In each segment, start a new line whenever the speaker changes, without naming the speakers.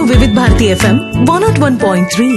వివిధ Bharati FM one nought one point three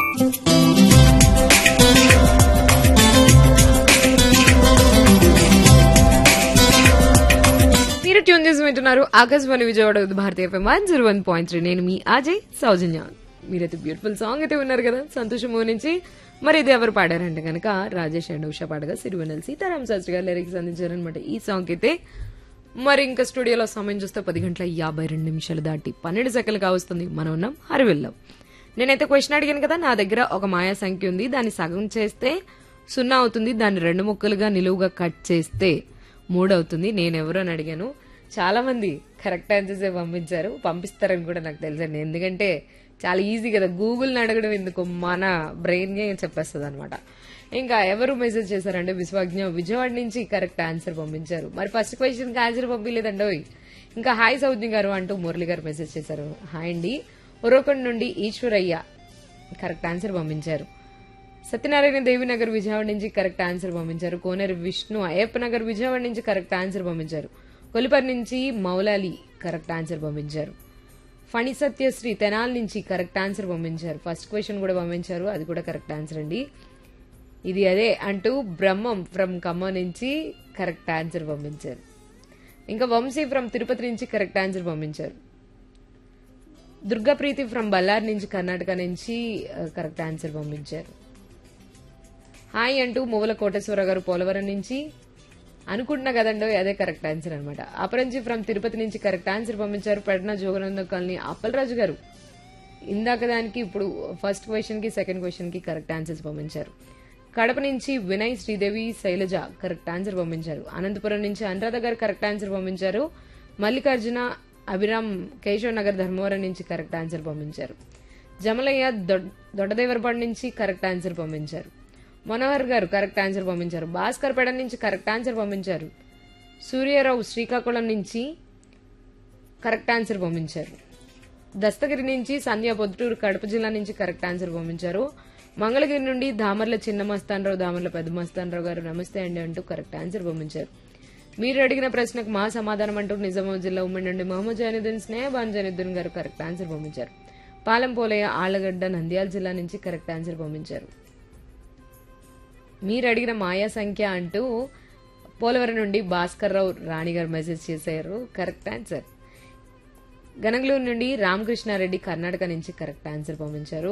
మీరు tune చేసి వింటున్నారు ఆకాశవాణి విజయవాడ విత్ భారతీయ FM one zero one point three నేను మీ అజయ్ సౌజన్య మీరైతే బ్యూటిఫుల్ సాంగ్ అయితే ఉన్నారు కదా సంతోషం నుంచి మరి ఇది ఎవరు పాడారంటే కనుక రాజేష్ అండ్ ఉషా పాడగా సిరివెనల్ సీతారాం శాస్త్రి గారు లిరిక్స్ అందించారనమాట ఈ సాంగ్ అయితే మరి ఇంకా స్టూడియోలో సమయం చూస్తే పది గంటల యాభై రెండు నిమిషాలు దాటి పన్నెండు సెకండ్లు కావస్తుంది మనం ఉన్నాం హరివిల్లో నేనైతే క్వశ్చన్ అడిగాను కదా నా దగ్గర ఒక మాయా సంఖ్య ఉంది దాన్ని సగం చేస్తే సున్నా అవుతుంది దాన్ని రెండు ముక్కలుగా నిలువుగా కట్ చేస్తే మూడు అవుతుంది నేను ఎవరు అని అడిగాను చాలా మంది కరెక్ట్ ఆన్సర్స్ పంపించారు పంపిస్తారని కూడా నాకు తెలుసండి ఎందుకంటే చాలా ఈజీ కదా గూగుల్ని అడగడం ఎందుకు మన బ్రెయిన్గా చెప్పేస్తుంది అనమాట ఇంకా ఎవరు మెసేజ్ చేశారంటే విశ్వజ్ఞ విజయవాడ నుంచి కరెక్ట్ ఆన్సర్ పంపించారు మరి ఫస్ట్ క్వశ్చన్కి ఆన్సర్ పంపించలేదండోయ్ ఇంకా హాయ్ సౌజ్ఞ గారు అంటూ మురళి గారు మెసేజ్ చేశారు హాయ్ అండి ఉరవకొండ నుండి ఈశ్వరయ్య కరెక్ట్ ఆన్సర్ పంపించారు సత్యనారాయణ దేవి నగర్ విజయవాడ నుంచి కరెక్ట్ ఆన్సర్ పంపించారు కోనేరు విష్ణు అయ్యప్ప నగర్ విజయవాడ నుంచి కరెక్ట్ ఆన్సర్ పంపించారు కొలిపర్ నుంచి మౌలాలి కరెక్ట్ ఆన్సర్ పంపించారు ఫణి సత్యశ్రీ తెనాల్ నుంచి కరెక్ట్ ఆన్సర్ పంపించారు ఫస్ట్ క్వశ్చన్ కూడా పంపించారు అది కూడా కరెక్ట్ ఆన్సర్ అండి ఇది అదే అంటూ బ్రహ్మం ఫ్రమ్ ఖమ్మం నుంచి కరెక్ట్ ఆన్సర్ పంపించారు ఇంకా వంశీ ఫ్రమ్ తిరుపతి నుంచి కరెక్ట్ ఆన్సర్ పంపించారు దుర్గాప్రీతి ఫ్రమ్ బల్లారి నుంచి కర్ణాటక నుంచి ఆ, కరెక్ట్ ఆన్సర్ పంపించారు హాయ్ అంటూ మువ్వల కోటేశ్వర గారు పోలవరం నుంచి అనుకుంటున్నా కదండో అదే కరెక్ట్ ఆన్సర్ అనమాట అపరంజి ఫ్రమ్ తిరుపతి నుంచి కరెక్ట్ ఆన్సర్ పంపించారు పెడన జోగనంద కాలనీ అప్పలరాజు గారు ఇందాక దానికి ఇప్పుడు ఫస్ట్ క్వశ్చన్ కి సెకండ్ క్వశ్చన్ కి కరెక్ట్ ఆన్సర్స్ పంపించారు కడప నుంచి వినయ్ శ్రీదేవి శైలజ కరెక్ట్ ఆన్సర్ పంపించారు అనంతపురం నుంచి అనురాధ గారు కరెక్ట్ ఆన్సర్ పంపించారు మల్లికార్జున అభిరామ్ కేశవ్ నగర్ ధర్మవరం నుంచి కరెక్ట్ ఆన్సర్ పంపించారు జమలయ్య దొడ్- దొడ్డదేవరపాడు నుంచి కరెక్ట్ ఆన్సర్ పంపించారు మనోహర్ గారు కరెక్ట్ ఆన్సర్ పంపించారు భాస్కర్ పేడ నుంచి కరెక్ట్ ఆన్సర్ పంపించారు సూర్యారావు శ్రీకాకుళం నుంచి కరెక్ట్ ఆన్సర్ పంపించారు దస్తగిరి నుంచి సంధ్య పొద్దుటూరు కడప జిల్లా నుంచి కరెక్ట్ ఆన్సర్ పంపించారు మంగళగిరి నుండి దామర్ల చిన్న మస్తానరావు దామర్ల పెద్ద మస్తానరావు గారు నమస్తే అండి అంటూ కరెక్ట్ ఆన్సర్ పంపించారు మీరు అడిగిన ప్రశ్నకు మా సమాధానం అంటూ నిజామాబాద్ జిల్లా ఉమ్మడి నుండి మహమ్మద్ జైనుద్దీన్ స్నేహబాన్ జైనుద్దీన్ గారు కరెక్ట్ ఆన్సర్ పంపించారు పాలెం పోలయ్య ఆళ్లగడ్డ నంద్యాల జిల్లా నుంచి కరెక్ట్ ఆన్సర్ పంపించారు మీరు అడిగిన మాయా సంఖ్య అంటూ పోలవరం నుండి భాస్కర్ రావు రాణి గారు మెసేజ్ చేశారు కరెక్ట్ ఆన్సర్ గనగలూరు నుండి రామకృష్ణారెడ్డి కర్ణాటక నుంచి కరెక్ట్ ఆన్సర్ పంపించారు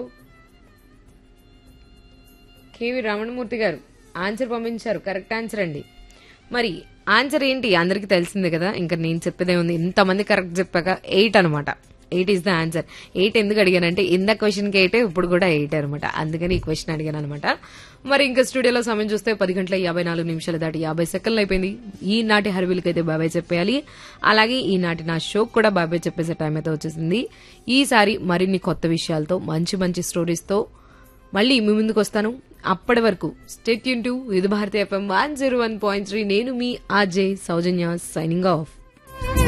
కేవి రమణమూర్తి గారు ఆన్సర్ పంపించారు కరెక్ట్ ఆన్సర్ అండి మరి ఆన్సర్ ఏంటి అందరికీ తెలిసిందే కదా ఇంకా నేను చెప్పేదే ఉంది ఇంతమంది కరెక్ట్ చెప్పాక ఎయిట్ అనమాట eight is the answer eight ఎందుకు అడిగానంటే ఇంత క్వశ్చన్ కి ఎయిట్ ఇప్పుడు కూడా ఎయిట్ అనమాట అందుకని ఈ క్వశ్చన్ అడిగాను అనమాట మరి ఇంకా స్టూడియోలో సమయం చూస్తే పది గంటల యాభై నాలుగు నిమిషాలు దాటి యాభై సెకండ్లు అయిపోయింది ఈనాటి హరివిల్కి అయితే బాబాయ్ చెప్పేయాలి అలాగే ఈనాటి నా షోకి కూడా బాబాయ్ చెప్పేసే టైం అయితే వచ్చేసింది ఈసారి మరిన్ని కొత్త విషయాలతో మంచి మంచి స్టోరీస్తో మళ్ళీ మీ ముందుకు వస్తాను అప్పటి వరకు స్టేట్ యూన్ టు ఇది Bharati FM one zero one point three నేను మీ ఆర్జే సౌజన్య సైనింగ్ ఆఫ్